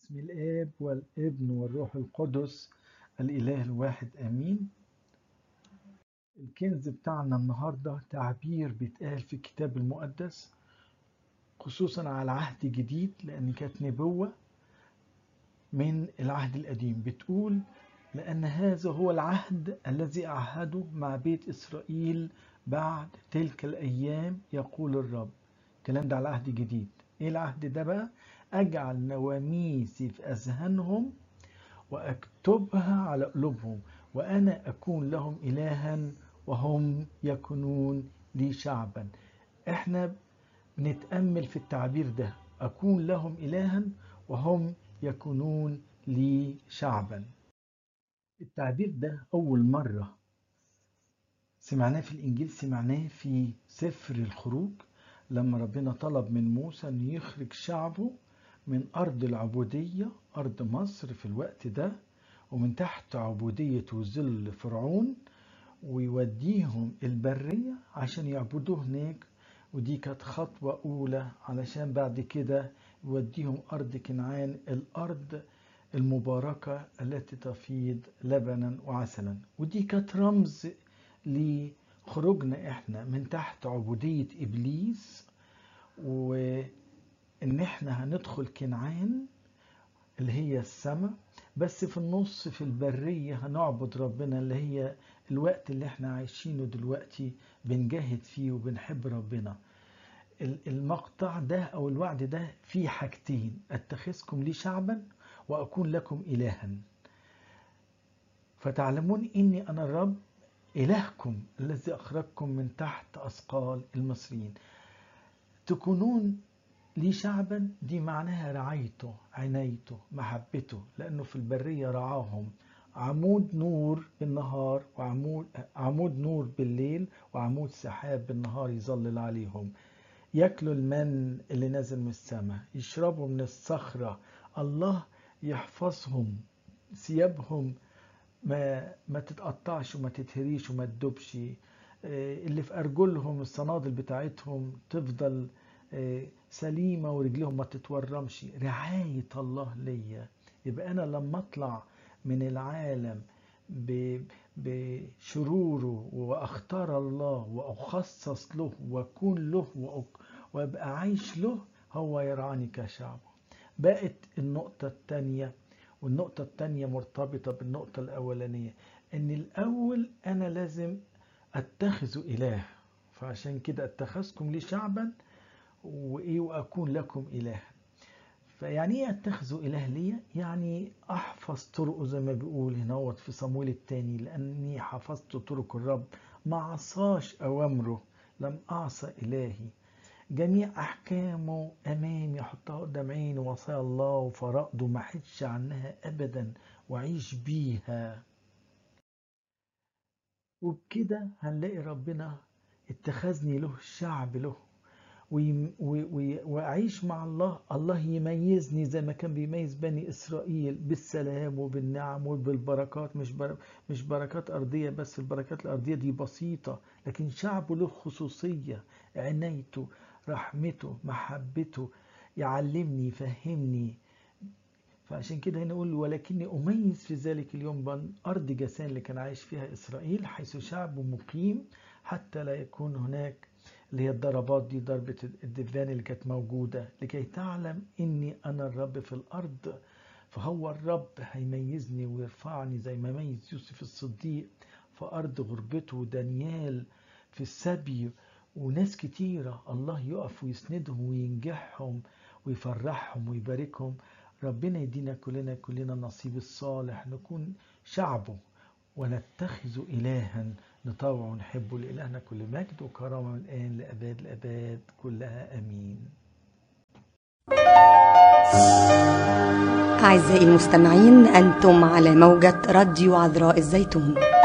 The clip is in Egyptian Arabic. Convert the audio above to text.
باسم الآب والابن والروح القدس الإله الواحد آمين الكنز بتاعنا النهاردة تعبير بيتقال في الكتاب المقدس خصوصا على عهد جديد لأن كانت نبوة من العهد القديم بتقول لأن هذا هو العهد الذي أعهده مع بيت إسرائيل بعد تلك الأيام يقول الرب الكلام ده على عهد جديد إيه العهد ده بقى أجعل نواميسي في أذهانهم وأكتبها على قلوبهم وأنا أكون لهم إلها وهم يكونون لي شعبا إحنا بنتأمل في التعبير ده أكون لهم إلها وهم يكونون لي شعبا التعبير ده أول مرة سمعناه في الإنجيل سمعناه في سفر الخروج لما ربنا طلب من موسى أن يخرج شعبه من أرض العبودية أرض مصر في الوقت ده ومن تحت عبودية وذل فرعون ويوديهم البرية عشان يعبدوه هناك ودي كانت خطوة أولى علشان بعد كده يوديهم أرض كنعان الأرض المباركة التي تفيض لبنا وعسلا ودي كانت رمز لخروجنا احنا من تحت عبودية إبليس وإن احنا هندخل كنعان اللي هي السماء بس في النص في البرية هنعبد ربنا اللي هي الوقت اللي احنا عايشينه دلوقتي بنجاهد فيه وبنحب ربنا المقطع ده او الوعد ده فيه حاجتين اتخذكم لي شعبا واكون لكم الها فتعلمون اني انا الرب الهكم الذي اخرجكم من تحت اثقال المصريين تكونون لي شعبا دي معناها رعايته عنايته محبته لانه في البريه رعاهم عمود نور بالنهار وعمود عمود نور بالليل وعمود سحاب بالنهار يظلل عليهم ياكلوا المن اللي نازل من السماء يشربوا من الصخرة الله يحفظهم ثيابهم ما ما تتقطعش وما تتهريش وما تدوبش اللي في أرجلهم الصنادل بتاعتهم تفضل سليمة ورجلهم ما تتورمش رعاية الله ليا يبقى أنا لما أطلع من العالم بشروره واختار الله واخصص له واكون له وابقى عايش له هو يرعاني كشعبه بقت النقطة الثانية والنقطة الثانية مرتبطة بالنقطة الأولانية إن الأول أنا لازم أتخذ إله فعشان كده أتخذكم لي شعبا وإيه وأكون لكم إلها فيعني ايه اتخذوا اله ليا يعني احفظ طرقه زي ما بيقول هنا في صمويل الثاني لاني حفظت طرق الرب ما عصاش اوامره لم اعصى الهي جميع احكامه امامي احطها قدام عيني وصايا الله وفرائضه ما حدش عنها ابدا واعيش بيها وبكده هنلاقي ربنا اتخذني له شعب له واعيش مع الله الله يميزني زي ما كان بيميز بني اسرائيل بالسلام وبالنعم وبالبركات مش مش بركات ارضيه بس البركات الارضيه دي بسيطه لكن شعبه له خصوصيه عنايته رحمته محبته يعلمني يفهمني فعشان كده هنا نقول ولكني اميز في ذلك اليوم بن ارض جسان اللي كان عايش فيها اسرائيل حيث شعبه مقيم حتى لا يكون هناك اللي هي الضربات دي ضربة الدبان اللي كانت موجودة لكي تعلم إني أنا الرب في الأرض فهو الرب هيميزني ويرفعني زي ما ميز يوسف الصديق في أرض غربته ودانيال في السبي وناس كتيرة الله يقف ويسندهم وينجحهم ويفرحهم ويباركهم ربنا يدينا كلنا كلنا النصيب الصالح نكون شعبه ونتخذ إلها نطوع ونحبه لإلهنا كل مجد وكرامة من الآن لأباد الأباد كلها أمين أعزائي المستمعين أنتم على موجة راديو عذراء الزيتون